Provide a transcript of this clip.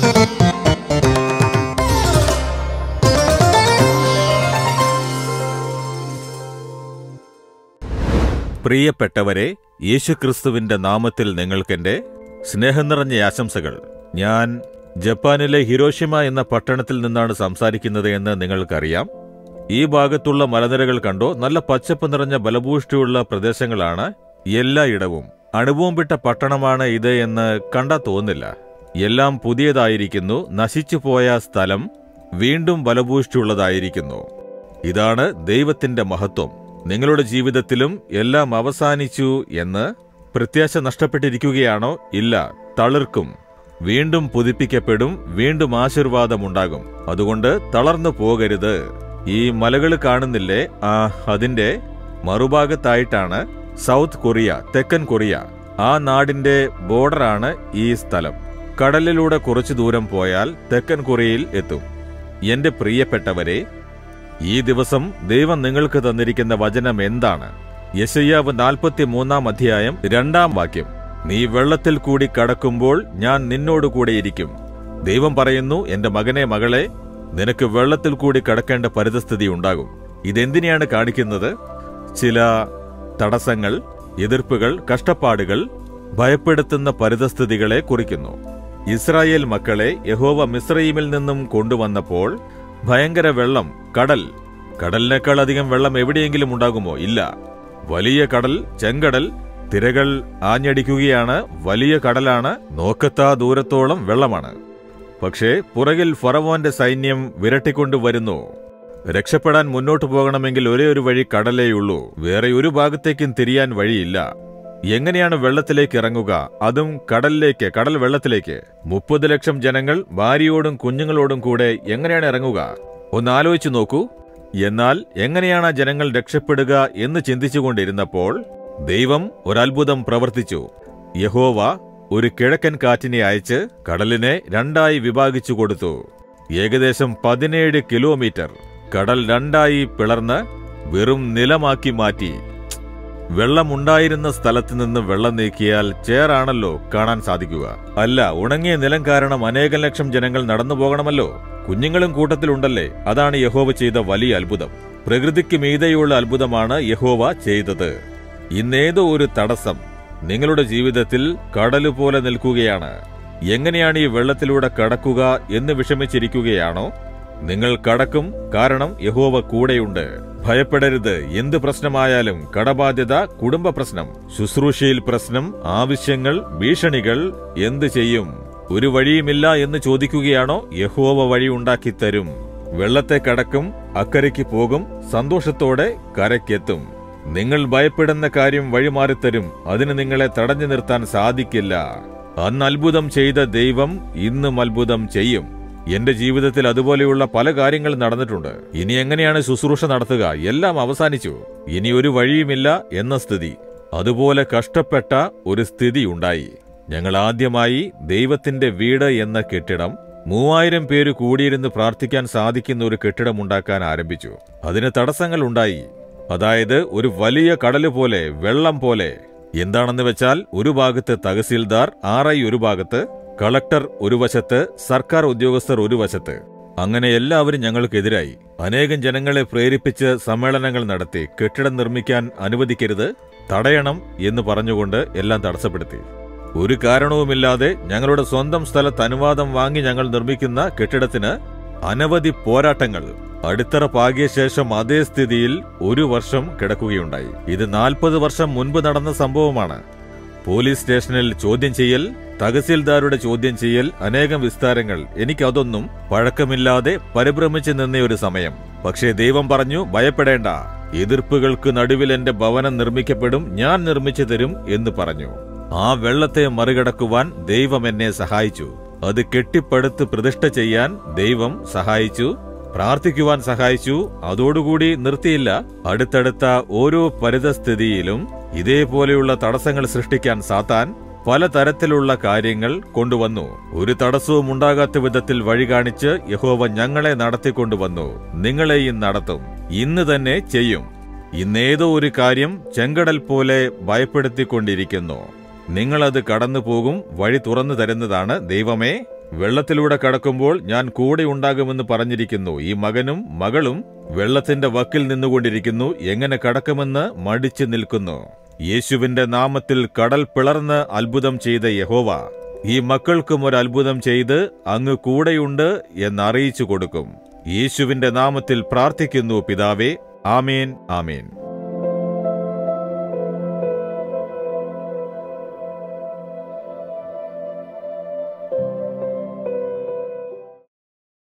പ്രിയപ്പെട്ടവരെ യേശുക്രിസ്തുവിന്റെ നാമത്തിൽ നിങ്ങൾക്കെന്റെ സ്നേഹം നിറഞ്ഞ ആശംസകൾ ഞാൻ ജപ്പാനിലെ ഹിരോഷിമ എന്ന പട്ടണത്തിൽ നിന്നാണ് സംസാരിക്കുന്നത് എന്ന് നിങ്ങൾക്കറിയാം ഈ ഭാഗത്തുള്ള മലനിരകൾ കണ്ടോ നല്ല പച്ചപ്പ് നിറഞ്ഞ ബലഭൂഷ്ടിയുള്ള പ്രദേശങ്ങളാണ് എല്ലായിടവും അണുബോംബിട്ട പട്ടണമാണ് ഇത് എന്ന് കണ്ടാ തോന്നില്ല എല്ലാം പുതിയതായിരിക്കുന്നു നശിച്ചുപോയ സ്ഥലം വീണ്ടും ബലഭൂഷ്ടിയുള്ളതായിരിക്കുന്നു ഇതാണ് ദൈവത്തിന്റെ മഹത്വം നിങ്ങളുടെ ജീവിതത്തിലും എല്ലാം അവസാനിച്ചു എന്ന് പ്രത്യാശ നഷ്ടപ്പെട്ടിരിക്കുകയാണോ ഇല്ല തളിർക്കും വീണ്ടും പുതുപ്പിക്കപ്പെടും വീണ്ടും ആശീർവാദമുണ്ടാകും അതുകൊണ്ട് തളർന്നു പോകരുത് ഈ മലകൾ കാണുന്നില്ലേ ആ അതിന്റെ മറുഭാഗത്തായിട്ടാണ് സൗത്ത് കൊറിയ തെക്കൻ കൊറിയ ആ നാടിന്റെ ബോർഡറാണ് ഈ സ്ഥലം കടലിലൂടെ കുറച്ചു ദൂരം പോയാൽ തെക്കൻ കൊറിയയിൽ എത്തും എന്റെ പ്രിയപ്പെട്ടവരെ ഈ ദിവസം ദൈവം നിങ്ങൾക്ക് തന്നിരിക്കുന്ന വചനം എന്താണ് യശയ്യാവ് നാൽപ്പത്തി മൂന്നാം അധ്യായം രണ്ടാം വാക്യം നീ വെള്ളത്തിൽ കൂടി കടക്കുമ്പോൾ ഞാൻ നിന്നോട് കൂടെ ഇരിക്കും ദൈവം പറയുന്നു എന്റെ മകനെ മകളെ നിനക്ക് വെള്ളത്തിൽ കൂടി കടക്കേണ്ട പരിതസ്ഥിതി ഉണ്ടാകും ഇതെന്തിനെയാണ് കാണിക്കുന്നത് ചില തടസ്സങ്ങൾ എതിർപ്പുകൾ കഷ്ടപ്പാടുകൾ ഭയപ്പെടുത്തുന്ന പരിതസ്ഥിതികളെ കുറിക്കുന്നു ഇസ്രായേൽ മക്കളെ യഹോവ മിസ്രൈമിൽ നിന്നും കൊണ്ടുവന്നപ്പോൾ ഭയങ്കര വെള്ളം കടൽ കടലിനേക്കാൾ അധികം വെള്ളം എവിടെയെങ്കിലും ഉണ്ടാകുമോ ഇല്ല വലിയ കടൽ ചെങ്കടൽ തിരകൾ ആഞ്ഞടിക്കുകയാണ് വലിയ കടലാണ് നോക്കത്താ ദൂരത്തോളം വെള്ളമാണ് പക്ഷേ പുറകിൽ ഫറവോന്റെ സൈന്യം വിരട്ടിക്കൊണ്ടുവരുന്നു രക്ഷപ്പെടാൻ മുന്നോട്ടു പോകണമെങ്കിൽ ഒരേ ഒരു വഴി കടലേയുള്ളൂ വേറെ ഒരു ഭാഗത്തേക്കും തിരിയാൻ വഴിയില്ല എങ്ങനെയാണ് വെള്ളത്തിലേക്ക് ഇറങ്ങുക അതും കടലിലേക്ക് കടൽ വെള്ളത്തിലേക്ക് മുപ്പത് ലക്ഷം ജനങ്ങൾ ഭാര്യയോടും കുഞ്ഞുങ്ങളോടും കൂടെ എങ്ങനെയാണ് ഇറങ്ങുക ഒന്ന് ആലോചിച്ചു നോക്കൂ എന്നാൽ എങ്ങനെയാണ് ആ ജനങ്ങൾ രക്ഷപ്പെടുക എന്ന് ചിന്തിച്ചുകൊണ്ടിരുന്നപ്പോൾ ദൈവം ഒരത്ഭുതം പ്രവർത്തിച്ചു യഹോവ ഒരു കിഴക്കൻ കാറ്റിനെ അയച്ച് കടലിനെ രണ്ടായി വിഭാഗിച്ചു കൊടുത്തു ഏകദേശം പതിനേഴ് കിലോമീറ്റർ കടൽ രണ്ടായി പിളർന്ന് വെറും നിലമാക്കി മാറ്റി വെള്ളമുണ്ടായിരുന്ന സ്ഥലത്ത് നിന്ന് വെള്ളം നീക്കിയാൽ ചേറാണല്ലോ കാണാൻ സാധിക്കുക അല്ല ഉണങ്ങിയ നിലം കാരണം അനേകം ലക്ഷം ജനങ്ങൾ നടന്നു പോകണമല്ലോ കുഞ്ഞുങ്ങളും കൂട്ടത്തിലുണ്ടല്ലേ അതാണ് യഹോവ ചെയ്ത വലിയ അത്ഭുതം പ്രകൃതിക്ക് മീതെയുള്ള അത്ഭുതമാണ് യഹോവ ചെയ്തത് ഇന്നേതോ ഒരു തടസ്സം നിങ്ങളുടെ ജീവിതത്തിൽ കടല് പോലെ നിൽക്കുകയാണ് എങ്ങനെയാണ് ഈ വെള്ളത്തിലൂടെ കടക്കുക എന്ന് വിഷമിച്ചിരിക്കുകയാണോ നിങ്ങൾ കടക്കും കാരണം യഹോവ കൂടെയുണ്ട് ഭയപ്പെടരുത് എന്ത് പ്രശ്നമായാലും കടബാധ്യത കുടുംബ പ്രശ്നം ശുശ്രൂഷയിൽ പ്രശ്നം ആവശ്യങ്ങൾ ഭീഷണികൾ എന്ത് ചെയ്യും ഒരു വഴിയുമില്ല എന്ന് ചോദിക്കുകയാണോ യഹോവ വഴി ഉണ്ടാക്കി തരും വെള്ളത്തെ കടക്കും അക്കരയ്ക്ക് പോകും സന്തോഷത്തോടെ കരയ്ക്കെത്തും നിങ്ങൾ ഭയപ്പെടുന്ന കാര്യം വഴിമാറിത്തരും അതിന് നിങ്ങളെ തടഞ്ഞു നിർത്താൻ സാധിക്കില്ല അന്ന് അത്ഭുതം ചെയ്ത ദൈവം ഇന്നും അത്ഭുതം ചെയ്യും എന്റെ ജീവിതത്തിൽ അതുപോലെയുള്ള പല കാര്യങ്ങൾ നടന്നിട്ടുണ്ട് ഇനി എങ്ങനെയാണ് ശുശ്രൂഷ നടത്തുക എല്ലാം അവസാനിച്ചു ഇനി ഒരു വഴിയുമില്ല എന്ന സ്ഥിതി അതുപോലെ കഷ്ടപ്പെട്ട ഒരു സ്ഥിതി ഉണ്ടായി ഞങ്ങൾ ആദ്യമായി ദൈവത്തിന്റെ വീട് എന്ന കെട്ടിടം മൂവായിരം പേര് കൂടിയിരുന്ന് പ്രാർത്ഥിക്കാൻ സാധിക്കുന്ന ഒരു കെട്ടിടം ഉണ്ടാക്കാൻ ആരംഭിച്ചു അതിന് തടസ്സങ്ങൾ ഉണ്ടായി അതായത് ഒരു വലിയ കടല് പോലെ വെള്ളം പോലെ എന്താണെന്ന് വെച്ചാൽ ഒരു ഭാഗത്ത് തഹസീൽദാർ ആർ ഐ ഒരു ഭാഗത്ത് കളക്ടർ ഒരു വശത്ത് സർക്കാർ ഉദ്യോഗസ്ഥർ ഒരു വശത്ത് അങ്ങനെ എല്ലാവരും ഞങ്ങൾക്കെതിരായി അനേകം ജനങ്ങളെ പ്രേരിപ്പിച്ച് സമ്മേളനങ്ങൾ നടത്തി കെട്ടിടം നിർമ്മിക്കാൻ അനുവദിക്കരുത് തടയണം എന്ന് പറഞ്ഞുകൊണ്ട് എല്ലാം തടസ്സപ്പെടുത്തി ഒരു കാരണവുമില്ലാതെ ഞങ്ങളുടെ സ്വന്തം സ്ഥലത്ത് അനുവാദം വാങ്ങി ഞങ്ങൾ നിർമ്മിക്കുന്ന കെട്ടിടത്തിന് അനവധി പോരാട്ടങ്ങൾ അടിത്തറ പാകിയ ശേഷം അതേ സ്ഥിതിയിൽ ഒരു വർഷം കിടക്കുകയുണ്ടായി ഇത് നാൽപ്പത് വർഷം മുൻപ് നടന്ന സംഭവമാണ് പോലീസ് സ്റ്റേഷനിൽ ചോദ്യം ചെയ്യൽ തഹസീൽദാരുടെ ചോദ്യം ചെയ്യൽ അനേകം വിസ്താരങ്ങൾ എനിക്കതൊന്നും പഴക്കമില്ലാതെ പരിഭ്രമിച്ചു നിന്ന ഒരു സമയം പക്ഷേ ദൈവം പറഞ്ഞു ഭയപ്പെടേണ്ട എതിർപ്പുകൾക്ക് നടുവിൽ എന്റെ ഭവനം നിർമ്മിക്കപ്പെടും ഞാൻ നിർമ്മിച്ചു തരും എന്ന് പറഞ്ഞു ആ വെള്ളത്തെ മറികടക്കുവാൻ ദൈവം എന്നെ സഹായിച്ചു അത് കെട്ടിപ്പടുത്ത് പ്രതിഷ്ഠ ചെയ്യാൻ ദൈവം സഹായിച്ചു പ്രാർത്ഥിക്കുവാൻ സഹായിച്ചു അതോടുകൂടി നിർത്തിയില്ല അടുത്തടുത്ത ഓരോ പരിതസ്ഥിതിയിലും ഇതേപോലെയുള്ള തടസ്സങ്ങൾ സൃഷ്ടിക്കാൻ സാത്താൻ പലതരത്തിലുള്ള കാര്യങ്ങൾ കൊണ്ടുവന്നു ഒരു തടസ്സവും ഉണ്ടാകാത്ത വിധത്തിൽ വഴി കാണിച്ച് യഹോവ ഞങ്ങളെ നടത്തിക്കൊണ്ടുവന്നു നിങ്ങളെയും നടത്തും ഇന്ന് തന്നെ ചെയ്യും ഇന്നേതോ ഒരു കാര്യം ചെങ്കടൽ പോലെ ഭയപ്പെടുത്തിക്കൊണ്ടിരിക്കുന്നു നിങ്ങളത് കടന്നു പോകും വഴി തുറന്നു തരുന്നതാണ് ദൈവമേ വെള്ളത്തിലൂടെ കടക്കുമ്പോൾ ഞാൻ കൂടെ ഉണ്ടാകുമെന്ന് പറഞ്ഞിരിക്കുന്നു ഈ മകനും മകളും വെള്ളത്തിന്റെ വക്കിൽ നിന്നുകൊണ്ടിരിക്കുന്നു എങ്ങനെ കടക്കുമെന്ന് മടിച്ചു നിൽക്കുന്നു യേശുവിന്റെ നാമത്തിൽ കടൽ പിളർന്ന് അത്ഭുതം ചെയ്ത യഹോവ ഈ മക്കൾക്കും ഒരു അത്ഭുതം ചെയ്ത് അങ്ങ് കൂടെയുണ്ട് എന്നറിയിച്ചു കൊടുക്കും യേശുവിന്റെ നാമത്തിൽ പ്രാർത്ഥിക്കുന്നു പിതാവേ ആമേൻ ആമേൻ